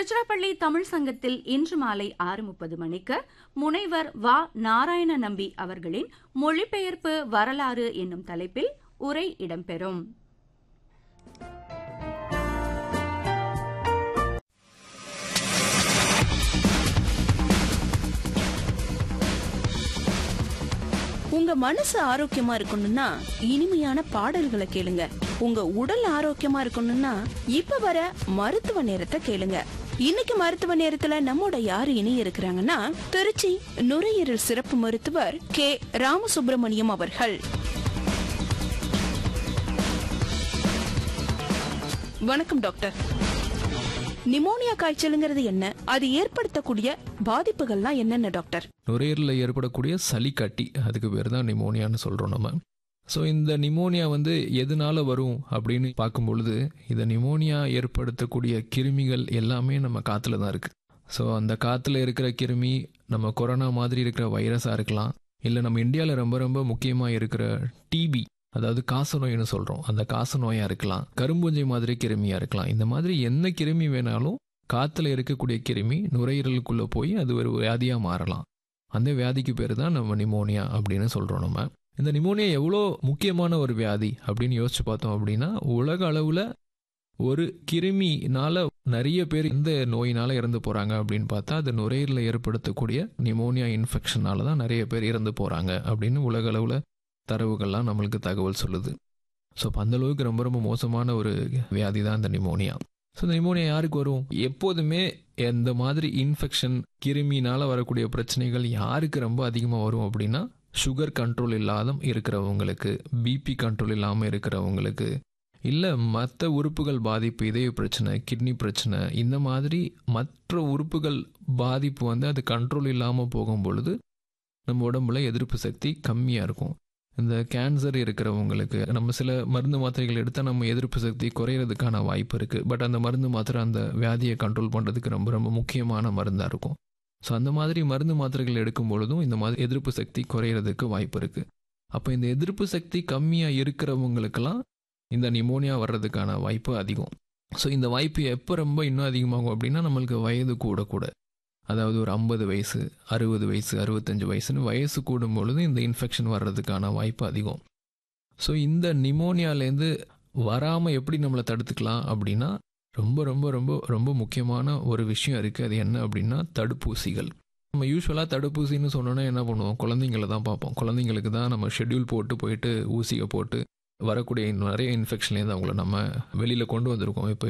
திருச்சிராப்பள்ளி தமிழ் சங்கத்தில் இன்று மாலை ஆறு முப்பது மணிக்கு முனைவர் வ நாராயண நம்பி அவர்களின் மொழிபெயர்ப்பு வரலாறு என்னும் தலைப்பில் உரை இடம்பெறும் உங்க மனசு ஆரோக்கியமா இருக்கணும்னா இனிமையான பாடல்களை கேளுங்க உங்க உடல் ஆரோக்கியமா இருக்கணும்னா இப்ப வர மருத்துவ நேரத்தை கேளுங்க இன்னைக்கு மருத்துவ நேரத்துல நம்மோட யாரு இனி இருக்கிறாங்கன்னா திருச்சி நுரையீரல் சிறப்பு மருத்துவர் கே ராமசுப்பிரமணியம் அவர்கள் வணக்கம் டாக்டர் நிமோனியா காய்ச்சலுங்கிறது என்ன அது ஏற்படுத்தக்கூடிய பாதிப்புகள்லாம் என்னென்ன டாக்டர் நுரையீரலில் ஏற்படக்கூடிய சளி கட்டி அதுக்கு பேர் தான் நிமோனியான்னு சொல்கிறோம் நம்ம ஸோ இந்த நிமோனியா வந்து எதனால வரும் அப்படின்னு பார்க்கும் பொழுது இந்த நிமோனியா ஏற்படுத்தக்கூடிய கிருமிகள் எல்லாமே நம்ம காற்றுல தான் இருக்குது ஸோ அந்த காற்றுல இருக்கிற கிருமி நம்ம கொரோனா மாதிரி இருக்கிற வைரஸாக இருக்கலாம் இல்லை நம்ம இந்தியாவில் ரொம்ப ரொம்ப முக்கியமாக இருக்கிற டிபி அதாவது காச நோய்னு சொல்கிறோம் அந்த காச நோயாக இருக்கலாம் கரும்பூஞ்சை மாதிரி கிருமியாக இருக்கலாம் இந்த மாதிரி என்ன கிருமி வேணாலும் காற்றுல இருக்கக்கூடிய கிருமி நுரையீரலுக்குள்ளே போய் அது ஒரு வியாதியாக மாறலாம் அந்த வியாதிக்கு பேர் தான் நம்ம நிமோனியா அப்படின்னு சொல்கிறோம் நம்ம இந்த நிமோனியா எவ்வளோ முக்கியமான ஒரு வியாதி அப்படின்னு யோசிச்சு பார்த்தோம் அப்படின்னா உலக அளவில் ஒரு கிருமினால நிறைய பேர் இந்த நோயினால இறந்து போகிறாங்க அப்படின்னு பார்த்தா அது நுரையீரலில் ஏற்படுத்தக்கூடிய நிமோனியா இன்ஃபெக்ஷனால தான் நிறைய பேர் இறந்து போகிறாங்க அப்படின்னு உலக அளவில் தரவுகள்லாம் நம்மளுக்கு தகவல் சொல்லுது ஸோ அப்போ அந்தளவுக்கு ரொம்ப ரொம்ப மோசமான ஒரு வியாதி தான் இந்த நிமோனியா ஸோ இந்த நிமோனியா யாருக்கு வரும் எப்போதுமே எந்த மாதிரி இன்ஃபெக்ஷன் கிருமினால வரக்கூடிய பிரச்சனைகள் யாருக்கு ரொம்ப அதிகமாக வரும் அப்படின்னா சுகர் கண்ட்ரோல் இல்லாத இருக்கிறவங்களுக்கு பிபி கண்ட்ரோல் இல்லாமல் இருக்கிறவங்களுக்கு இல்லை மற்ற உறுப்புகள் பாதிப்பு இதய பிரச்சனை கிட்னி பிரச்சனை இந்த மாதிரி மற்ற உறுப்புகள் பாதிப்பு வந்து அது கண்ட்ரோல் இல்லாமல் போகும் பொழுது நம்ம உடம்புல எதிர்ப்பு சக்தி கம்மியாக இருக்கும் இந்த கேன்சர் இருக்கிறவங்களுக்கு நம்ம சில மருந்து மாத்திரைகள் எடுத்தால் நம்ம எதிர்ப்பு சக்தி குறையிறதுக்கான வாய்ப்பு இருக்குது பட் அந்த மருந்து மாத்திரை அந்த வியாதியை கண்ட்ரோல் பண்ணுறதுக்கு ரொம்ப ரொம்ப முக்கியமான மருந்தாக இருக்கும் ஸோ அந்த மாதிரி மருந்து மாத்திரைகள் எடுக்கும் பொழுதும் இந்த மாதிரி எதிர்ப்பு சக்தி குறையிறதுக்கு வாய்ப்பு இருக்குது அப்போ இந்த எதிர்ப்பு சக்தி கம்மியாக இருக்கிறவங்களுக்கெல்லாம் இந்த நிமோனியா வர்றதுக்கான வாய்ப்பு அதிகம் ஸோ இந்த வாய்ப்பு எப்போ ரொம்ப இன்னும் அதிகமாகும் அப்படின்னா நம்மளுக்கு வயது கூட கூட அதாவது ஒரு ஐம்பது வயசு அறுபது வயசு அறுபத்தஞ்சு வயசுன்னு வயசு கூடும் பொழுது இந்த இன்ஃபெக்ஷன் வர்றதுக்கான வாய்ப்பு அதிகம் ஸோ இந்த நிமோனியாலேருந்து வராமல் எப்படி நம்மளை தடுத்துக்கலாம் அப்படின்னா ரொம்ப ரொம்ப ரொம்ப ரொம்ப முக்கியமான ஒரு விஷயம் இருக்குது அது என்ன அப்படின்னா தடுப்பூசிகள் நம்ம யூஸ்வலாக தடுப்பூசின்னு சொன்னோன்னா என்ன பண்ணுவோம் குழந்தைங்கள தான் பார்ப்போம் குழந்தைங்களுக்கு தான் நம்ம ஷெட்யூல் போட்டு போயிட்டு ஊசியை போட்டு வரக்கூடிய நிறைய இன்ஃபெக்ஷன்லேருந்து அவங்கள நம்ம வெளியில் கொண்டு வந்திருக்கோம் இப்போ